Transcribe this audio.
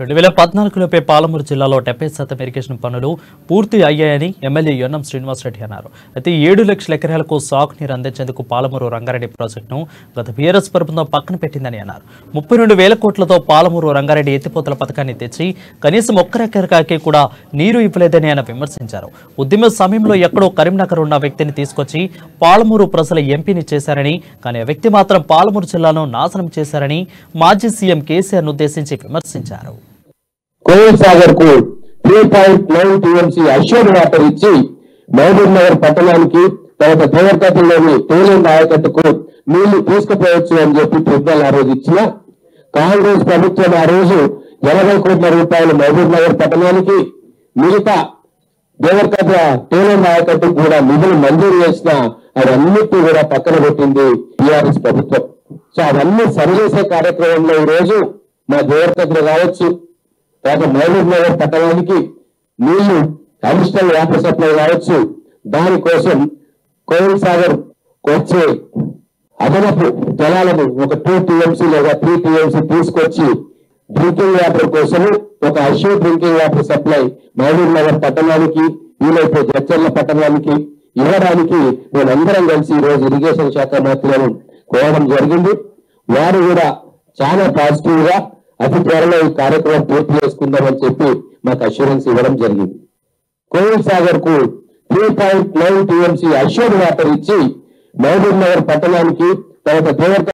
రెండు వేల పద్నాలుగులోపే పాలమూరు జిల్లాలో డెబ్బై శాతం ఇరిగేషన్ పనులు పూర్తి అయ్యాయని ఎమ్మెల్యే యొన్నం శ్రీనివాసరెడ్డి అన్నారు అయితే ఏడు లక్షల ఎకరాలకు సాగునీరు అందించేందుకు పాలమూరు రంగారెడ్డి ప్రాజెక్టును గత బీఆర్ఎస్ ప్రభుత్వం పక్కన పెట్టిందని అన్నారు ముప్పై రెండు వేల కోట్లతో పాలమూరు రంగారెడ్డి ఎత్తిపోతల పథకాన్ని తెచ్చి కనీసం ఒక్కరెకరకాకి కూడా నీరు ఇవ్వలేదని ఆయన విమర్శించారు ఉద్యమ సమయంలో ఎక్కడో కరీంనగర్ ఉన్న వ్యక్తిని తీసుకొచ్చి పాలమూరు ప్రజల ఎంపీని చేశారని కానీ ఆ వ్యక్తి మాత్రం పాలమూరు జిల్లాను నాశనం చేశారని మాజీ సీఎం కేసీఆర్ ఉద్దేశించి విమర్శించారు కోవిడ్ సాగర్ కు three point nine TMC assured water ఇచ్చి మహబూబ్ నగర్ పట్టణానికి తర్వాత దేవరకథలోని తేలిన ఆయకట్టుకు నీళ్లు తీసుకుపోవచ్చు అని చెప్పి పెద్దలు ఆ రోజు ఇచ్చిన కాంగ్రెస్ ప్రభుత్వం ఆ రోజు ఎనభై కోట్ల రూపాయలు మహబూబ్ నగర్ పట్టణానికి మిగతా దేవరకథ తేలిన ఆయకట్టుకు కూడా నిధులు మంజూరు చేసిన అవన్నిటి కూడా పక్కన పెట్టింది టిఆర్ఎస్ ప్రభుత్వం సో అవన్నీ సరిచేసే కార్యక్రమంలో ఈ రోజు మా దేవరకథలు కావచ్చు తర్వాత మహబూబ్ నగర్ పట్టణానికి నీళ్లు అడిషనల్ వాటర్ సప్లై కావచ్చు దానికోసం కోయిల్ సాగర్ వచ్చే అదనపు జలాలను ఒక టూ టీఎంసీ లేదా త్రీ టీఎంసీ తీసుకొచ్చి డ్రింకింగ్ వాటర్ కోసం ఒక assure drinking water supply Mahabubnagar పట్టణానికి వీలైతే జడ్చర్ల పట్టణానికి ఇవ్వడానికి మేమందరం కలిసి ఈ రోజు ఇరిగేషన్ శాఖ మంత్రులను కోరడం జరిగింది వారు కూడా చాలా పాజిటివ్ గా అతి త్వరలో ఈ కార్యక్రమం పూర్తి చేసుకుందామని చెప్పి మాకు అష్యూరెన్స్ ఇవ్వడం జరిగింది కోవిడ్ సాగర్ కు three point nine TMC assured water ఇచ్చి మహబూబ్ నగర్ పట్టణానికి తర్వాత దేవత